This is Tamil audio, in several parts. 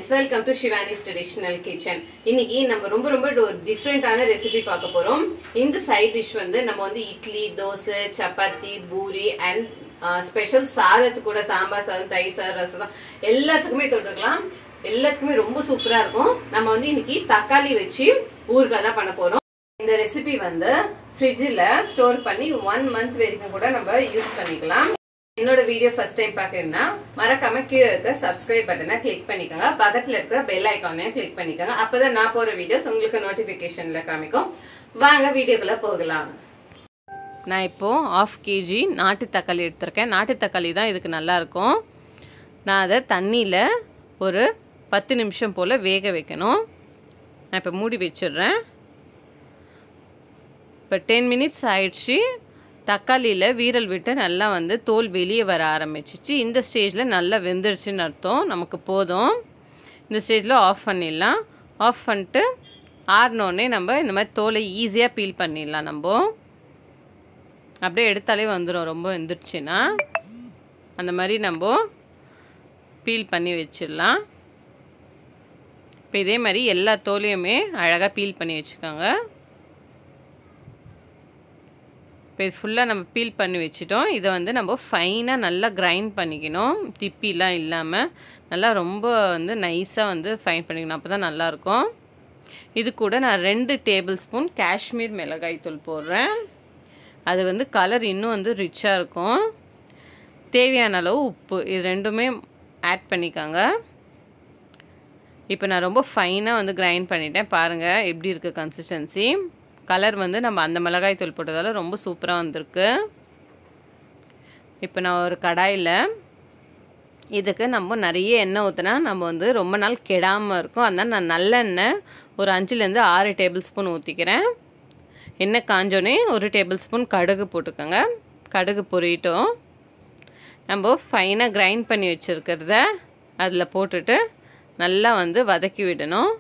welcome to Shivani's traditional kitchen இன்னைக்கு நம்ம ரொம்ப ரொம்ப ஒரு டிஃப்ரெண்டான ரெசிபி பார்க்க போறோம் இந்த சைட் டிஷ் வந்து நம்ம வந்து இட்லி தோசை சப்பாத்தி பூரி அண்ட் ஸ்பெஷல் சாதத்துக்கு கூட சாம்பார் சாதம் தயிர் சாதம் ரசம் எல்லாத்துக்குமே தொட்டுக்கலாம் எல்லாத்துக்குமே ரொம்ப சூப்பரா இருக்கும் நம்ம வந்து இன்னைக்கு தக்காளி வச்சு ஊறுகாய் தான் பண்ண போறோம் இந்த ரெசிபி வந்து ஃப்ரிட்ஜில் ஸ்டோர் பண்ணி ஒன் மந்த் வரைக்கும் கூட நம்ம யூஸ் பண்ணிக்கலாம் என்னோட வீடியோ ஃபர்ஸ்ட் டைம் பாக்குறீங்கன்னா மறக்காம கீழே இருக்க சப்ஸ்கிரைப் பட்டனை கிளிக் பண்ணிக்கோங்க பக்கத்துல இருக்கிற பெல் ஐக்கானையும் கிளிக் பண்ணிக்கோங்க அப்பதான் நான் போற வீடியோஸ் உங்களுக்கு நோட்டிபிகேஷன்ல காமிக்கும் வாங்க வீடியோக்குள்ள போகலாம் நான் இப்போ ஆஃப் கேஜி நாட்டு தக்காளி எடுத்திருக்கேன் நாட்டு தக்காளி தான் இதுக்கு நல்லா இருக்கும் நான் அதை தண்ணியில் ஒரு பத்து நிமிஷம் போல் வேக வைக்கணும் நான் இப்போ மூடி வச்சிடுறேன் இப்போ டென் மினிட்ஸ் ஆயிடுச்சு தக்காளியில் வீரல் விட்டு நல்லா வந்து தோல் வெளியே வர ஆரம்பிச்சிச்சு இந்த ஸ்டேஜில் நல்லா வெந்துடுச்சுன்னு அர்த்தம் நமக்கு போதும் இந்த ஸ்டேஜில் ஆஃப் பண்ணிடலாம் ஆஃப் பண்ணிட்டு ஆறினோடனே நம்ம இந்த மாதிரி தோலை ஈஸியாக பீல் பண்ணிடலாம் நம்ம அப்படியே எடுத்தாலே வந்துடும் ரொம்ப வெந்துருச்சுன்னா அந்த மாதிரி நம்ம பீல் பண்ணி வச்சிடலாம் இப்போ இதே மாதிரி எல்லா தோலையுமே அழகாக பீல் பண்ணி வச்சுக்கோங்க இப்போ இது ஃபுல்லாக நம்ம பீல் பண்ணி வச்சுட்டோம் இதை வந்து நம்ம ஃபைனாக நல்லா கிரைண்ட் பண்ணிக்கணும் திப்பிலாம் இல்லாமல் நல்லா ரொம்ப வந்து நைஸாக வந்து ஃபைன் பண்ணிக்கணும் அப்போ தான் நல்லாயிருக்கும் இது கூட நான் ரெண்டு டேபிள் ஸ்பூன் காஷ்மீர் மிளகாய் தூள் போடுறேன் அது வந்து கலர் இன்னும் வந்து ரிச்சாக இருக்கும் தேவையான அளவு உப்பு இது ரெண்டுமே ஆட் பண்ணிக்கோங்க இப்போ நான் ரொம்ப ஃபைனாக வந்து கிரைண்ட் பண்ணிட்டேன் பாருங்கள் எப்படி இருக்குது கன்சிஸ்டன்சி கலர் வந்து நம்ம அந்த மிளகாய் தூள் போட்டதால் ரொம்ப சூப்பராக வந்திருக்கு இப்போ நான் ஒரு கடாயில் இதுக்கு நம்ம நிறைய எண்ணெய் ஊற்றினா நம்ம வந்து ரொம்ப நாள் கெடாமல் இருக்கும் அதனால் நான் நல்லெண்ணெய் ஒரு அஞ்சுலேருந்து ஆறு டேபிள் ஸ்பூன் ஊற்றிக்கிறேன் எண்ணெய் காஞ்சோடனே ஒரு டேபிள் ஸ்பூன் கடுகு போட்டுக்கோங்க கடுகு பொரியட்டும் நம்ம ஃபைனாக கிரைண்ட் பண்ணி வச்சுருக்கிறத அதில் போட்டுட்டு நல்லா வந்து வதக்கி விடணும்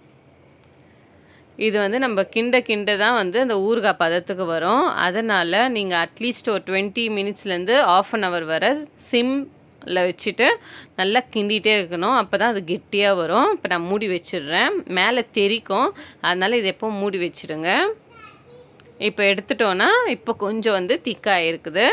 இது வந்து நம்ம கிண்ட கிண்ட தான் வந்து அந்த ஊறுகாய் பதத்துக்கு வரும் அதனால் நீங்கள் அட்லீஸ்ட் ஒரு டுவெண்ட்டி மினிட்ஸ்லேருந்து ஆஃப் அன் ஹவர் வர சிம்மில் வச்சுட்டு நல்லா கிண்டிகிட்டே இருக்கணும் அப்போ தான் அது கெட்டியாக வரும் இப்போ நான் மூடி வச்சிடுறேன் மேலே தெரிக்கும் அதனால் இது எப்போ மூடி வச்சிடுங்க இப்போ எடுத்துட்டோன்னா இப்போ கொஞ்சம் வந்து திக்காக இருக்குது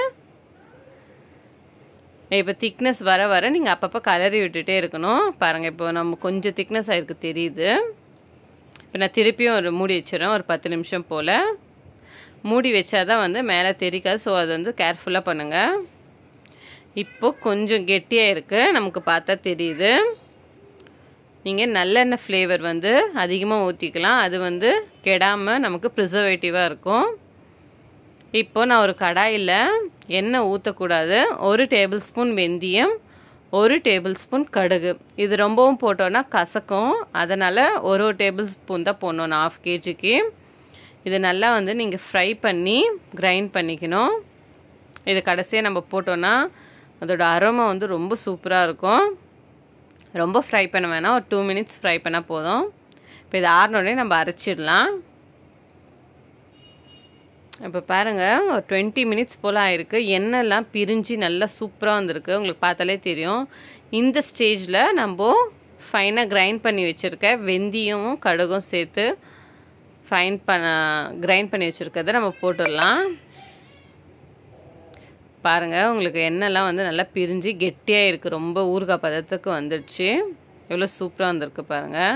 இப்போ திக்னஸ் வர வர நீங்கள் அப்பப்போ கலரி விட்டுட்டே இருக்கணும் பாருங்கள் இப்போ நம்ம கொஞ்சம் திக்னஸ் ஆகிருக்கு தெரியுது இப்போ நான் திருப்பியும் ஒரு மூடி வச்சிடறேன் ஒரு பத்து நிமிஷம் போல் மூடி வச்சா தான் வந்து மேலே தெரிக்காது ஸோ அது வந்து கேர்ஃபுல்லாக பண்ணுங்கள் இப்போது கொஞ்சம் கெட்டியாக இருக்குது நமக்கு பார்த்தா தெரியுது நீங்கள் நல்லெண்ணெய் ஃப்ளேவர் வந்து அதிகமாக ஊற்றிக்கலாம் அது வந்து கெடாமல் நமக்கு ப்ரிசர்வேட்டிவாக இருக்கும் இப்போ நான் ஒரு கடாயில் எண்ணெய் ஊற்றக்கூடாது ஒரு டேபிள் ஸ்பூன் வெந்தயம் ஒரு டேபிள் ஸ்பூன் கடுகு இது ரொம்பவும் போட்டோன்னா கசக்கும் அதனால் ஒரு ஒரு டேபிள் ஸ்பூன் தான் போடணும் நான் ஆஃப் கேஜிக்கு இது நல்லா வந்து நீங்கள் ஃப்ரை பண்ணி கிரைண்ட் பண்ணிக்கணும் இது கடைசியாக நம்ம போட்டோன்னா அதோட அரோமா வந்து ரொம்ப சூப்பராக இருக்கும் ரொம்ப ஃப்ரை பண்ண வேணாம் ஒரு டூ மினிட்ஸ் ஃப்ரை பண்ணால் போதும் இப்போ இது ஆறினோடனே நம்ம அரைச்சிடலாம் இப்போ பாருங்கள் ஒரு டுவெண்ட்டி மினிட்ஸ் போல் ஆயிருக்கு எண்ணெய்லாம் பிரிஞ்சு நல்லா சூப்பராக வந்திருக்கு உங்களுக்கு பார்த்தாலே தெரியும் இந்த ஸ்டேஜில் நம்ம ஃபைனாக கிரைண்ட் பண்ணி வச்சுருக்க வெந்தயமும் கடுகும் சேர்த்து ஃபைன் பண்ண கிரைண்ட் பண்ணி வச்சுருக்கிறத நம்ம போட்டுடலாம் பாருங்கள் உங்களுக்கு எண்ணெய்லாம் வந்து நல்லா பிரிஞ்சு கெட்டியாக இருக்குது ரொம்ப ஊறுகாய் பதத்துக்கு வந்துடுச்சு எவ்வளோ சூப்பராக வந்திருக்கு பாருங்கள்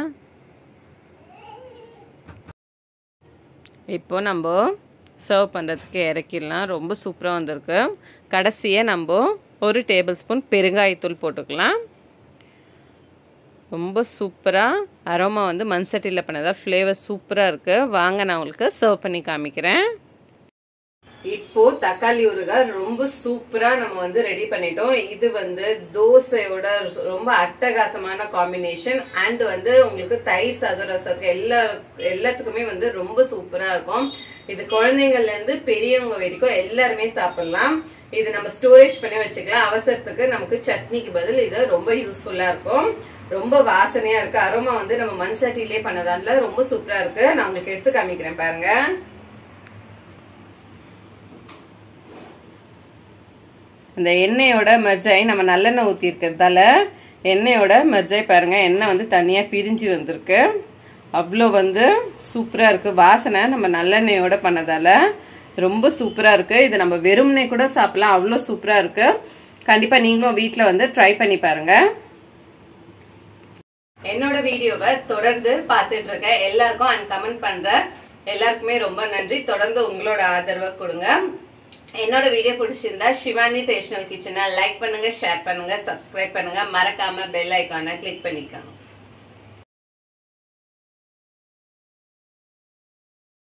இப்போ நம்ம சர்வ் பண்ணுறதுக்கு இறக்கிடலாம் ரொம்ப சூப்பராக வந்திருக்கு கடைசியாக நம்ம ஒரு டேபிள் ஸ்பூன் பெருங்காயத்தூள் போட்டுக்கலாம் ரொம்ப சூப்பராக அரோமா வந்து மண் சட்டியில் பண்ணதா ஃப்ளேவர் சூப்பராக இருக்குது வாங்க நான் உங்களுக்கு சர்வ் பண்ணி காமிக்கிறேன் இப்போ தக்காளி ஊறுகாய் ரொம்ப சூப்பரா நம்ம வந்து ரெடி பண்ணிட்டோம் இது வந்து தோசையோட ரொம்ப அட்டகாசமான காம்பினேஷன் அண்ட் வந்து உங்களுக்கு தயிர் சாதம் ரசத்துக்கு எல்லா எல்லாத்துக்குமே வந்து ரொம்ப சூப்பரா இருக்கும் இது குழந்தைங்கள்ல இருந்து பெரியவங்க வரைக்கும் எல்லாருமே சாப்பிடலாம் இது நம்ம ஸ்டோரேஜ் பண்ணி வச்சுக்கலாம் அவசரத்துக்கு நமக்கு சட்னிக்கு பதில் இது ரொம்ப யூஸ்ஃபுல்லா இருக்கும் ரொம்ப வாசனையா இருக்கு அரோமா வந்து நம்ம மண் சட்டிலே பண்ணதால ரொம்ப சூப்பரா இருக்கு நான் உங்களுக்கு எடுத்து காமிக்கிறேன் பாருங்க இந்த எண்ணெயோட மெர்ஜ் ஆகி நம்ம நல்லெண்ணெய் ஊற்றி இருக்கிறதால எண்ணெயோட மெர்ஜாய் பாருங்க எண்ணெய் வந்து தனியாக பிரிஞ்சு வந்திருக்கு அவ்வளோ வந்து சூப்பராக இருக்குது வாசனை நம்ம நல்லெண்ணெயோட பண்ணதால ரொம்ப சூப்பராக இருக்குது இது நம்ம வெறும்னே கூட சாப்பிடலாம் அவ்வளோ சூப்பராக இருக்குது கண்டிப்பாக நீங்களும் வீட்டில் வந்து ட்ரை பண்ணி பாருங்க என்னோட வீடியோவை தொடர்ந்து பார்த்துட்டு இருக்க எல்லாருக்கும் அண்ட் கமெண்ட் பண்ற எல்லாருக்குமே ரொம்ப நன்றி தொடர்ந்து உங்களோட ஆதரவை கொடுங்க என்னோட வீடியோ பிடிச்சிருந்தா சிவானி ட்ரெடிஷனல் கிச்சனை லைக் பண்ணுங்க ஷேர் பண்ணுங்க சப்ஸ்கிரைப் பண்ணுங்க மறக்காம பெல் ஐக்கானை கிளிக் பண்ணிக்கோங்க